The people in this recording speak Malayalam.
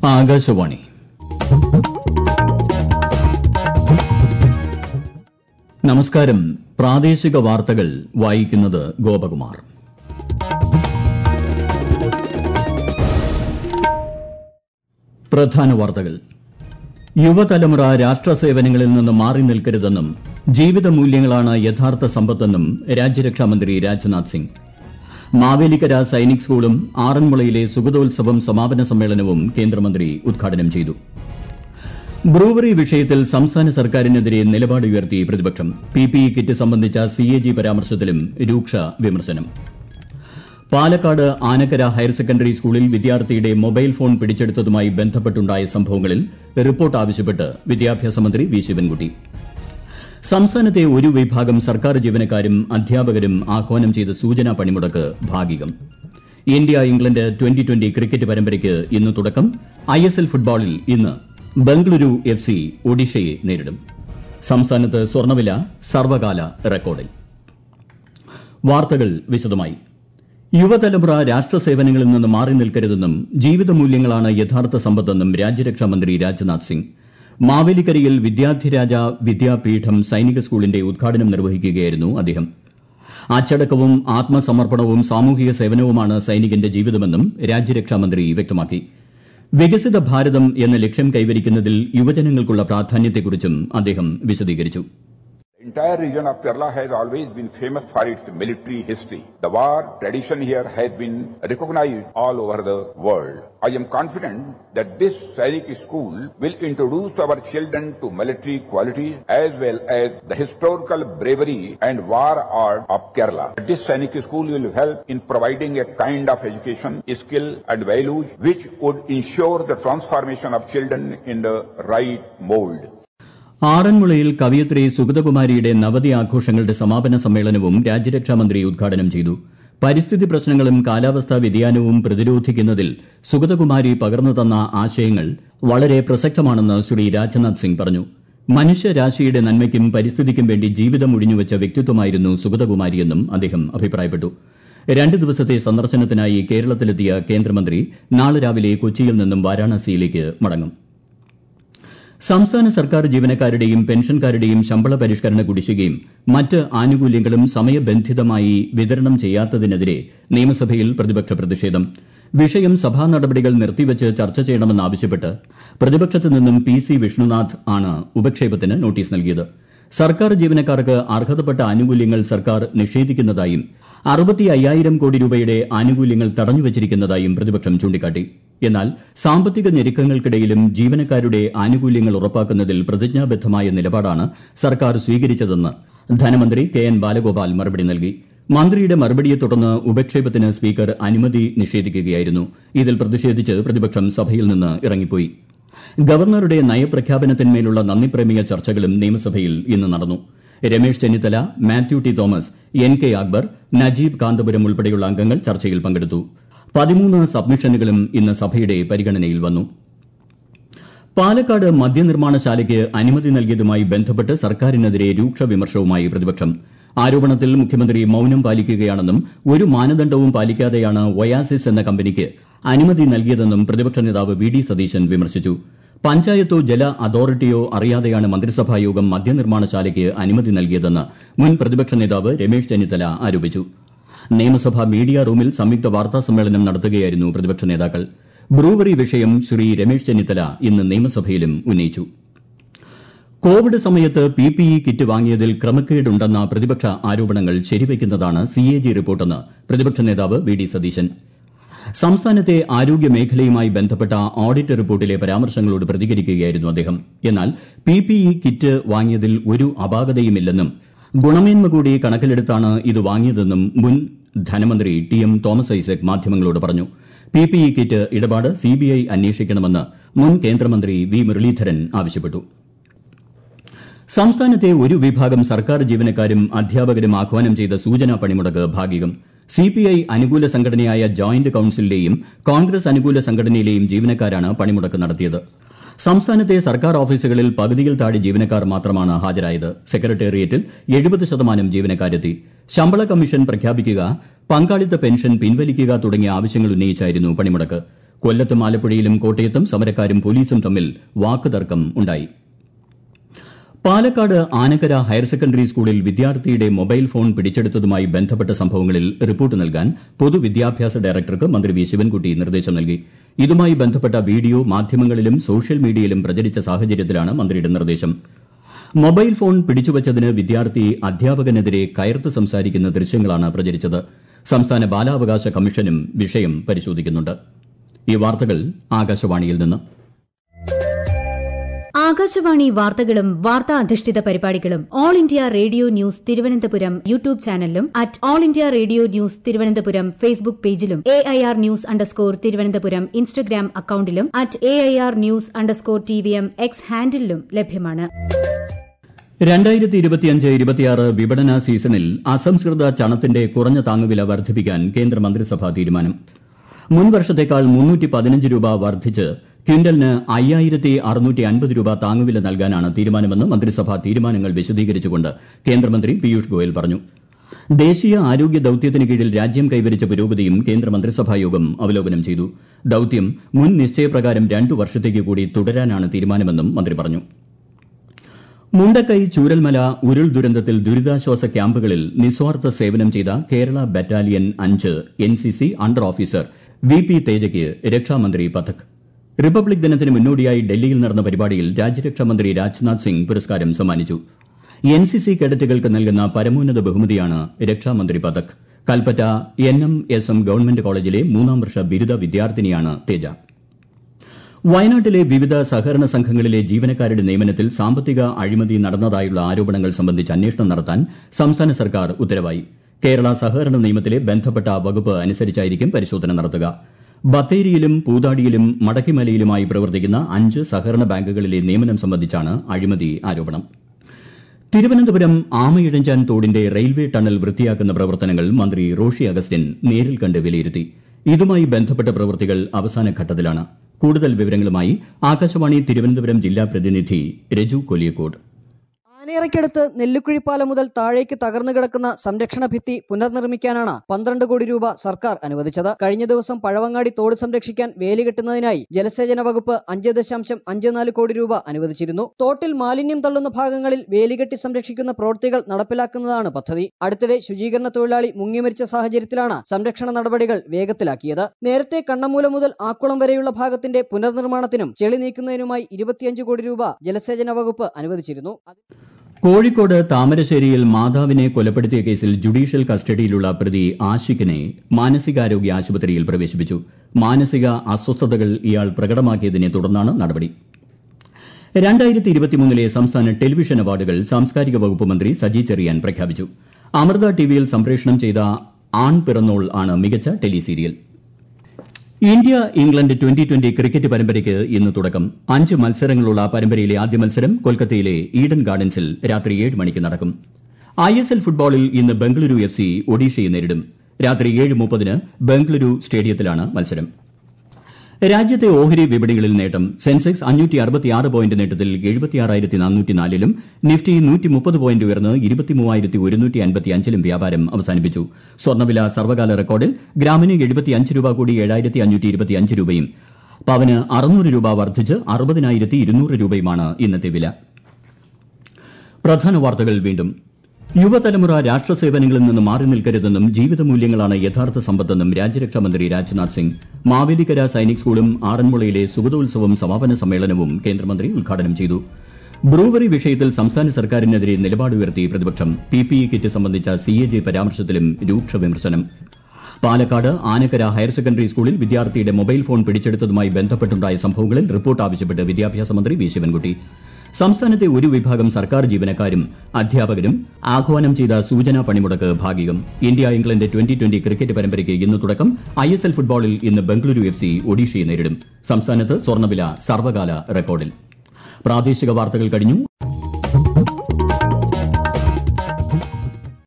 ആകാശവാണി നമസ്കാരം പ്രാദേശിക വാർത്തകൾ വായിക്കുന്നത് ഗോപകുമാർ പ്രധാന വാർത്തകൾ യുവതലമുറ രാഷ്ട്രസേവനങ്ങളിൽ നിന്ന് മാറി നിൽക്കരുതെന്നും ജീവിത മൂല്യങ്ങളാണ് യഥാർത്ഥ സമ്പത്തെന്നും രാജ്യരക്ഷാമന്ത്രി രാജ്നാഥ് സിംഗ് മാവേലിക്കര സൈനിക് സ്കൂളും ആറന്മുളയിലെ സുഗതോത്സവം സമാപന സമ്മേളനവും കേന്ദ്രമന്ത്രി ഉദ്ഘാടനം ചെയ്തു ബ്രൂവറി വിഷയത്തിൽ സംസ്ഥാന സർക്കാരിനെതിരെ നിലപാട് ഉയർത്തി പ്രതിപക്ഷം പിപിഇ കിറ്റ് സംബന്ധിച്ച സിഎജി പരാമർശത്തിലും രൂക്ഷ വിമർശനം പാലക്കാട് ആനക്കര ഹയർ സെക്കൻഡറി സ്കൂളിൽ വിദ്യാർത്ഥിയുടെ മൊബൈൽ ഫോൺ പിടിച്ചെടുത്തതുമായി ബന്ധപ്പെട്ടുണ്ടായ സംഭവങ്ങളിൽ റിപ്പോർട്ട് ആവശ്യപ്പെട്ട് വിദ്യാഭ്യാസ മന്ത്രി വി ശിവൻകുട്ടി സംസ്ഥാനത്തെ ഒരു വിഭാഗം സർക്കാർ ജീവനക്കാരും അധ്യാപകരും ആഹ്വാനം ചെയ്ത സൂചനാ പണിമുടക്ക് ഭാഗികം India England twenty twenty cricket പരമ്പരയ്ക്ക് ഇന്ന് തുടക്കം ഐഎസ്എൽ ഫുട്ബോളിൽ ഇന്ന് ബംഗളൂരു എഫ് സി ഒഡീഷയെ നേരിടും സംസ്ഥാനത്ത് സ്വർണ്ണവില സർവകാല റെക്കോർഡിൽ വാർത്തകൾ വിശദമായി യുവതലമുറ രാഷ്ട്രസേവനങ്ങളിൽ നിന്ന് മാറി നിൽക്കരുതെന്നും ജീവിത മൂല്യങ്ങളാണ് യഥാർത്ഥ സമ്പത്തെന്നും രാജ്യരക്ഷാമന്ത്രി രാജ്നാഥ് സിംഗ് മാവേലിക്കരയിൽ വിദ്യാധിരാജ വിദ്യാപീഠം സൈനിക സ്കൂളിന്റെ ഉദ്ഘാടനം നിർവഹിക്കുകയായിരുന്നു അദ്ദേഹം അച്ചടക്കവും ആത്മസമർപ്പണവും സാമൂഹിക സേവനവുമാണ് സൈനികന്റെ ജീവിതമെന്നും രാജ്യരക്ഷാമന്ത്രി വ്യക്തമാക്കി വികസിത ഭാരതം എന്ന ലക്ഷ്യം കൈവരിക്കുന്നതിൽ യുവജനങ്ങൾക്കുള്ള പ്രാധാന്യത്തെക്കുറിച്ചും അദ്ദേഹം വിശദീകരിച്ചു The entire region of Kerala has always been famous for its military history. The war tradition here has been recognized all over the world. I am confident that this Sainik school will introduce our children to military qualities as well as the historical bravery and war art of Kerala. This Sainik school will help in providing a kind of education, skill and values which would ensure the transformation of children in the right mold. ആറന്മുളയിൽ കവയിത്രി സുഗതകുമാരിയുടെ നവതി ആഘോഷങ്ങളുടെ സമാപന സമ്മേളനവും രാജ്യരക്ഷാമന്ത്രി ഉദ്ഘാടനം ചെയ്തു പരിസ്ഥിതി പ്രശ്നങ്ങളും കാലാവസ്ഥാ വ്യതിയാനവും പ്രതിരോധിക്കുന്നതിൽ സുഗതകുമാരി പകർന്നു തന്ന ആശയങ്ങൾ വളരെ പ്രസക്തമാണെന്ന് ശ്രീ രാജ്നാഥ് സിംഗ് പറഞ്ഞു മനുഷ്യരാശിയുടെ നന്മയ്ക്കും പരിസ്ഥിതിക്കും വേണ്ടി ജീവിതം ഒഴിഞ്ഞുവച്ച വ്യക്തിത്വമായിരുന്നു സുഗതകുമാരിയെന്നും അദ്ദേഹം അഭിപ്രായപ്പെട്ടു രണ്ട് ദിവസത്തെ സന്ദർശനത്തിനായി കേരളത്തിലെത്തിയ കേന്ദ്രമന്ത്രി നാളെ രാവിലെ കൊച്ചിയിൽ നിന്നും വാരാണസിയിലേക്ക് മടങ്ങും സംസ്ഥാന സർക്കാർ ജീവനക്കാരുടെയും പെൻഷൻകാരുടെയും ശമ്പള പരിഷ്കരണ കുടിശ്ശികയും മറ്റ് ആനുകൂല്യങ്ങളും സമയബന്ധിതമായി വിതരണം ചെയ്യാത്തതിനെതിരെ നിയമസഭയിൽ പ്രതിപക്ഷ പ്രതിഷേധം വിഷയം സഭാ നടപടികൾ നിർത്തിവച്ച് ചർച്ച ചെയ്യണമെന്നാവശ്യപ്പെട്ട് പ്രതിപക്ഷത്തു നിന്നും പി സി വിഷ്ണുനാഥ് ആണ് ഉപക്ഷേപത്തിന് നോട്ടീസ് നൽകിയത് സർക്കാർ ജീവനക്കാർക്ക് അർഹതപ്പെട്ട ആനുകൂല്യങ്ങൾ സർക്കാർ നിഷേധിക്കുന്നതായും അറുപത്തി അയ്യായിരം കോടി രൂപയുടെ ആനുകൂല്യങ്ങൾ തടഞ്ഞുവച്ചിരിക്കുന്നതായും പ്രതിപക്ഷം ചൂണ്ടിക്കാട്ടി എന്നാൽ സാമ്പത്തിക ഞെരുക്കങ്ങൾക്കിടയിലും ജീവനക്കാരുടെ ആനുകൂല്യങ്ങൾ ഉറപ്പാക്കുന്നതിൽ പ്രതിജ്ഞാബദ്ധമായ നിലപാടാണ് സർക്കാർ സ്വീകരിച്ചതെന്ന് ധനമന്ത്രി കെ എൻ ബാലഗോപാൽ മറുപടി നൽകി മന്ത്രിയുടെ മറുപടിയെ തുടർന്ന് ഉപക്ഷേപത്തിന് സ്പീക്കർ അനുമതി നിഷേധിക്കുകയായിരുന്നു ഇതിൽ പ്രതിഷേധിച്ച് പ്രതിപക്ഷം സഭയിൽ നിന്ന് ഇറങ്ങിപ്പോയി ഗവർണറുടെ നയപ്രഖ്യാപനത്തിന്മേലുള്ള നന്ദിപ്രമേയ ചർച്ചകളും നിയമസഭയിൽ ഇന്ന് നടന്നു Ramesh Chennithala Mathew T Thomas N K Akbar Najeeb Kanthapuram ഉൾപ്പെടെയുള്ള അംഗങ്ങൾ ചർച്ചയിൽ പങ്കെടുത്തു പതിമൂന്ന് സബ്മിഷനുകളും ഇന്ന് സഭയുടെ പരിഗണനയിൽ വന്നു പാലക്കാട് മദ്യനിർമ്മാണശാലയ്ക്ക് അനുമതി നൽകിയതുമായി ബന്ധപ്പെട്ട് സർക്കാരിനെതിരെ രൂക്ഷ വിമർശവുമായി പ്രതിപക്ഷം ആരോപണത്തിൽ മുഖ്യമന്ത്രി മൌനം പാലിക്കുകയാണെന്നും ഒരു മാനദണ്ഡവും പാലിക്കാതെയാണ് ഒയാസിസ് എന്ന കമ്പനിക്ക് അനുമതി നൽകിയതെന്നും പ്രതിപക്ഷ നേതാവ് വി ഡി സതീശൻ വിമർശിച്ചു പഞ്ചായത്തോ ജല അതോറിറ്റിയോ അറിയാതെയാണ് മന്ത്രിസഭായോഗം മദ്യനിർമ്മാണശാലയ്ക്ക് അനുമതി നൽകിയതെന്ന് മുൻ പ്രതിപക്ഷ നേതാവ് രമേശ് ചെന്നിത്തല ആരോപിച്ചു നിയമസഭാ മീഡിയ റൂമിൽ സംയുക്ത വാർത്താ സമ്മേളനം നടത്തുകയായിരുന്നു പ്രതിപക്ഷ നേതാക്കൾ ബ്രൂവറി വിഷയം ശ്രീ രമേശ് ചെന്നിത്തല ഇന്ന് നിയമസഭയിലും ഉന്നയിച്ചു കോവിഡ് സമയത്ത് പിപിഇ കിറ്റ് വാങ്ങിയതിൽ ക്രമക്കേടുണ്ടെന്ന പ്രതിപക്ഷ ആരോപണങ്ങൾ ശരിവയ്ക്കുന്നതാണ് സിഎജി റിപ്പോർട്ടെന്ന് പ്രതിപക്ഷ നേതാവ് വി ഡി സതീശൻ സംസ്ഥാനത്തെ ആരോഗ്യ മേഖലയുമായി ബന്ധപ്പെട്ട ഓഡിറ്റ് റിപ്പോർട്ടിലെ പരാമർശങ്ങളോട് പ്രതികരിക്കുകയായിരുന്നു അദ്ദേഹം എന്നാൽ പിപിഇ കിറ്റ് വാങ്ങിയതിൽ ഒരു അപാകതയുമില്ലെന്നും ഗുണമേന്മ കൂടി കണക്കിലെടുത്താണ് ഇത് വാങ്ങിയതെന്നും മുൻ ധനമന്ത്രി ടി എം തോമസ് ഐസക് മാധ്യമങ്ങളോട് പറഞ്ഞു പിപിഇ കിറ്റ് ഇടപാട് സിബിഐ അന്വേഷിക്കണമെന്ന് മുൻ കേന്ദ്രമന്ത്രി വി മുരളീധരൻ ആവശ്യപ്പെട്ടു സംസ്ഥാനത്തെ ഒരു വിഭാഗം സർക്കാർ ജീവനക്കാരും അധ്യാപകരും ആഹ്വാനം ചെയ്ത സൂചനാ പണിമുടക്ക് ഭാഗികം സിപിഐ അനുകൂല സംഘടനയായ ജോയിന്റ് കൌൺസിലിലെയും കോൺഗ്രസ് അനുകൂല സംഘടനയിലെയും ജീവനക്കാരാണ് പണിമുടക്ക് നടത്തിയത് സംസ്ഥാനത്തെ സർക്കാർ ഓഫീസുകളിൽ പകുതിയിൽ താഴെ ജീവനക്കാർ മാത്രമാണ് ഹാജരായത് സെക്രട്ടേറിയറ്റിൽ എഴുപത് ശതമാനം ജീവനക്കാരെത്തി ശമ്പള കമ്മീഷൻ പ്രഖ്യാപിക്കുക പങ്കാളിത്ത പെൻഷൻ പിൻവലിക്കുക തുടങ്ങിയ ആവശ്യങ്ങൾ ഉന്നയിച്ചായിരുന്നു പണിമുടക്ക് കൊല്ലത്തും ആലപ്പുഴയിലും കോട്ടയത്തും സമരക്കാരും പോലീസും തമ്മിൽ വാക്കുതർക്കം ഉണ്ടായി പാലക്കാട് ആനക്കര ഹയർ സെക്കൻഡറി സ്കൂളിൽ വിദ്യാർത്ഥിയുടെ മൊബൈൽ ഫോൺ പിടിച്ചെടുത്തതുമായി ബന്ധപ്പെട്ട സംഭവങ്ങളിൽ റിപ്പോർട്ട് നൽകാൻ പൊതുവിദ്യാഭ്യാസ ഡയറക്ടർക്ക് മന്ത്രി വി ശിവൻകുട്ടി നിർദ്ദേശം നൽകി ഇതുമായി ബന്ധപ്പെട്ട വീഡിയോ മാധ്യമങ്ങളിലും സോഷ്യൽ മീഡിയയിലും പ്രചരിച്ച സാഹചര്യത്തിലാണ് മന്ത്രിയുടെ നിർദ്ദേശം മൊബൈൽ ഫോൺ പിടിച്ചുവച്ചതിന് വിദ്യാർത്ഥി അധ്യാപകനെതിരെ കയർത്ത് സംസാരിക്കുന്ന ദൃശ്യങ്ങളാണ് പ്രചരിച്ചത് സംസ്ഥാന ബാലാവകാശ കമ്മീഷനും വിഷയം പരിശോധിക്കുന്നുണ്ട് ഈ വാർത്തകൾ ആകാശവാണിയിൽ നിന്ന് ആകാശവാണി വാർത്തകളും വാർത്താ അധിഷ്ഠിത പരിപാടികളും All India Radio news Thiruvananthapuram YouTube ചാനലിലും at All India Radio news Thiruvananthapuram Facebook പേജിലും A I R news underscore Thiruvananthapuram Instagram അക്കൌണ്ടിലും at A I R news underscore T V M X ഹാൻഡിലും ലഭ്യമാണ് രണ്ടായിരത്തി ഇരുപത്തിയഞ്ച് ഇരുപത്തിയാറ് വിപണന സീസണിൽ അസംസ്കൃത ചണത്തിന്റെ കുറഞ്ഞ താങ്ങുവില വർദ്ധിപ്പിക്കാൻ കേന്ദ്ര മന്ത്രിസഭാ തീരുമാനം മുൻ വർഷത്തേക്കാൾ മുന്നൂറ്റി പതിനഞ്ച് രൂപ വർദ്ധിച്ച് ക്വിന്റലിന് അയ്യായിരത്തി അറുന്നൂറ്റി അൻപത് രൂപ താങ്ങുവില നൽകാനാണ് തീരുമാനമെന്ന് മന്ത്രിസഭാ തീരുമാനങ്ങൾ വിശദീകരിച്ചുകൊണ്ട് കേന്ദ്രമന്ത്രി പീയൂഷ് ഗോയൽ പറഞ്ഞു ദേശീയ ആരോഗ്യ ദൌത്യത്തിന് കീഴിൽ രാജ്യം കൈവരിച്ച പുരോഗതിയും കേന്ദ്ര മന്ത്രിസഭായോഗം അവലോകനം ചെയ്തു ദൌത്യം മുൻ നിശ്ചയപ്രകാരം രണ്ടു വർഷത്തേക്ക് കൂടി തുടരാനാണ് തീരുമാനമെന്നും മന്ത്രി പറഞ്ഞു മുണ്ടക്കൈ ചൂരൽമല ഉരുൾ ദുരന്തത്തിൽ ദുരിതാശ്വാസ ക്യാമ്പുകളിൽ നിസ്വാർത്ഥ സേവനം ചെയ്ത കേരള ബറ്റാലിയൻ അഞ്ച് NCC under officer V P തേജയ്ക്ക് രക്ഷാമന്ത്രി പഥക് റിപ്പബ്ലിക് ദിനത്തിന് മുന്നോടിയായി ഡൽഹിയിൽ നടന്ന പരിപാടിയിൽ രാജ്യരക്ഷാമന്ത്രി രാജ്നാഥ് സിംഗ് പുരസ്കാരം സമ്മാനിച്ചു എൻസിസി കേഡറ്റുകൾക്ക് നൽകുന്ന പരമോന്നത ബഹുമതിയാണ് Raksha Mantri Padak Kalpetta N M S M government കോളേജിലെ മൂന്നാം വർഷ ബിരുദ വിദ്യാർത്ഥിനിയാണ് തേജ വയനാട്ടിലെ വിവിധ സഹകരണ സംഘങ്ങളിലെ ജീവനക്കാരുടെ നിയമനത്തിൽ സാമ്പത്തിക അഴിമതി നടന്നതായുള്ള ആരോപണങ്ങൾ സംബന്ധിച്ച് അന്വേഷണം നടത്താൻ സംസ്ഥാന സർക്കാർ ഉത്തരവായി കേരള സഹകരണ നിയമത്തിലെ ബന്ധപ്പെട്ട വകുപ്പ് അനുസരിച്ചായിരിക്കും പരിശോധന നടത്തുക ബത്തേരിയിലും പൂതാടിയിലും മടക്കിമലയിലുമായി പ്രവർത്തിക്കുന്ന അഞ്ച് സഹകരണ ബാങ്കുകളിലെ നിയമനം സംബന്ധിച്ചാണ് അഴിമതി ആരോപണം തിരുവനന്തപുരം ആമയിഴഞ്ചാൻ തോടിന്റെ റെയിൽവേ ടണൽ വൃത്തിയാക്കുന്ന പ്രവർത്തനങ്ങൾ മന്ത്രി റോഷി അഗസ്റ്റിൻ നേരിൽ കണ്ട് വിലയിരുത്തി ഇതുമായി ബന്ധപ്പെട്ട പ്രവൃത്തികൾ അവസാന ഘട്ടത്തിലാണ് കൂടുതൽ വിവരങ്ങളുമായി ആകാശവാണി തിരുവനന്തപുരം ജില്ലാ പ്രതിനിധി രജു കൊലിയക്കോട് ആനയറയ്ക്കടുത്ത് നെല്ലിക്കുഴിപ്പാലം മുതൽ താഴേക്ക് തകർന്നു കിടക്കുന്ന സംരക്ഷണ ഭിത്തി പുനർനിർമ്മിക്കാനാണ് പന്ത്രണ്ട് കോടി രൂപ സർക്കാർ അനുവദിച്ചത് കഴിഞ്ഞ ദിവസം പഴവങ്ങാടി തോട് സംരക്ഷിക്കാൻ വേലി കെട്ടുന്നതിനായി ജലസേചന വകുപ്പ് അഞ്ച് ദശാംശം അഞ്ച് നാല് കോടി രൂപ അനുവദിച്ചിരുന്നു തോട്ടിൽ മാലിന്യം തള്ളുന്ന ഭാഗങ്ങളിൽ വേലികെട്ടി സംരക്ഷിക്കുന്ന പ്രവൃത്തികൾ നടപ്പിലാക്കുന്നതാണ് പദ്ധതി അടുത്തിടെ ശുചീകരണ തൊഴിലാളി മുങ്ങിമരിച്ച സാഹചര്യത്തിലാണ് സംരക്ഷണ നടപടികൾ വേഗത്തിലാക്കിയത് നേരത്തെ കണ്ണമൂല മുതൽ ആക്കുളം വരെയുള്ള ഭാഗത്തിന്റെ പുനർനിർമ്മാണത്തിനും ചെളി നീക്കുന്നതിനുമായി ഇരുപത്തിയഞ്ച് കോടി രൂപ ജലസേചന വകുപ്പ് അനുവദിച്ചിരുന്നു കോഴിക്കോട് താമരശ്ശേരിയിൽ മാതാവിനെ കൊലപ്പെടുത്തിയ കേസിൽ ജുഡീഷ്യൽ കസ്റ്റഡിയിലുള്ള പ്രതി ആഷിഖിനെ മാനസികാരോഗ്യ ആശുപത്രിയിൽ പ്രവേശിപ്പിച്ചു മാനസിക അസ്വസ്ഥതകൾ ഇയാൾ പ്രകടമാക്കിയതിനെ തുടർന്നാണ് നടപടി രണ്ടായിരത്തി ഇരുപത്തിമൂന്നിലെ സംസ്ഥാന ടെലിവിഷൻ അവാർഡുകൾ സാംസ്കാരിക വകുപ്പ് മന്ത്രി സജി ചെറിയാൻ പ്രഖ്യാപിച്ചു അമൃത ടിവിയിൽ സംപ്രേഷണം ചെയ്ത ആൺ പിറന്നോൾ ആണ് മികച്ച tele serial India England twenty twenty cricket പരമ്പരയ്ക്ക് ഇന്ന് തുടക്കം അഞ്ച് മത്സരങ്ങളുള്ള പരമ്പരയിലെ ആദ്യ മത്സരം കൊൽക്കത്തയിലെ ഈഡൻ ഗാർഡൻസിൽ രാത്രി ഏഴ് മണിക്ക് നടക്കും ഐ എസ് എൽ ഫുട്ബോളിൽ ഇന്ന് ബംഗളൂരു എഫ് സി ഒഡീഷയെ നേരിടും രാത്രി ഏഴ് മുപ്പതിന് ബംഗളൂരു സ്റ്റേഡിയത്തിലാണ് മത്സരം രാജ്യത്തെ ഓഹരി വിപണികളിൽ നേട്ടം സെൻസെക്സ് അഞ്ഞൂറ്റി അറുപത്തിയാറ് പോയിന്റ് നേട്ടത്തിൽ എഴുപത്തിയാറായിരത്തി നാനൂറ്റിനാലിലും നിഫ്റ്റി നൂറ്റി മുപ്പത് പോയിന്റ് ഉയർന്ന് ഇരുപത്തിമൂവായിരത്തി ഒരുന്നൂറ്റി അൻപത്തിയഞ്ചിലും വ്യാപാരം അവസാനിപ്പിച്ചു സ്വർണ്ണവില സർവകാല റെക്കോർഡിൽ ഗ്രാമിന് എഴുപത്തിയഞ്ച് രൂപ കൂടി ഏഴായിരത്തി അഞ്ഞൂറ്റി ഇരുപത്തിയഞ്ച് രൂപയും പവന് അറുന്നൂറ് രൂപ വർദ്ധിച്ച് അറുപതിനായിരത്തി ഇരുന്നൂറ് രൂപയുമാണ് ഇന്നത്തെ വില പ്രധാന വാർത്തകൾ വീണ്ടും യുവതലമുറ രാഷ്ട്രസേവനങ്ങളിൽ നിന്ന് മാറി നിൽക്കരുതെന്നും ജീവിത മൂല്യങ്ങളാണ് യഥാർത്ഥ സമ്പത്തെന്നും രാജ്യരക്ഷാമന്ത്രി രാജ്നാഥ് സിംഗ് മാവേലിക്കര സൈനിക് സ്കൂളും ആറന്മുളയിലെ സുഗതോത്സവം സമാപന സമ്മേളനവും കേന്ദ്രമന്ത്രി ഉദ്ഘാടനം ചെയ്തു ബ്രൂവറി വിഷയത്തിൽ സംസ്ഥാന സർക്കാരിനെതിരെ നിലപാട് ഉയർത്തി പ്രതിപക്ഷം പിപിഇ കിറ്റ് സംബന്ധിച്ച സിഎജി പരാമർശത്തിലും രൂക്ഷ വിമർശനം പാലക്കാട് ആനക്കര ഹയർ സെക്കൻഡറി സ്കൂളിൽ വിദ്യാർത്ഥിയുടെ മൊബൈൽ ഫോൺ പിടിച്ചെടുത്തതുമായി ബന്ധപ്പെട്ടുണ്ടായ സംഭവങ്ങളിൽ റിപ്പോർട്ട് ആവശ്യപ്പെട്ട് വിദ്യാഭ്യാസ മന്ത്രി വി ശിവൻകുട്ടി സംസ്ഥാനത്തെ ഒരു വിഭാഗം സർക്കാർ ജീവനക്കാരും അധ്യാപകരും ആഹ്വാനം ചെയ്ത സൂചനാ പണിമുടക്ക് ഭാഗികം India England twenty twenty cricket പരമ്പരയ്ക്ക് ഇന്ന് തുടക്കം ഐ എസ് എൽ ഫുട്ബോളിൽ ഇന്ന് ബംഗളൂരു എഫ് സി ഒഡീഷയെ നേരിടും സംസ്ഥാനത്ത് സ്വർണ്ണവില സർവകാല റെക്കോർഡിൽ പ്രാദേശിക വാർത്തകൾ കഴിഞ്ഞു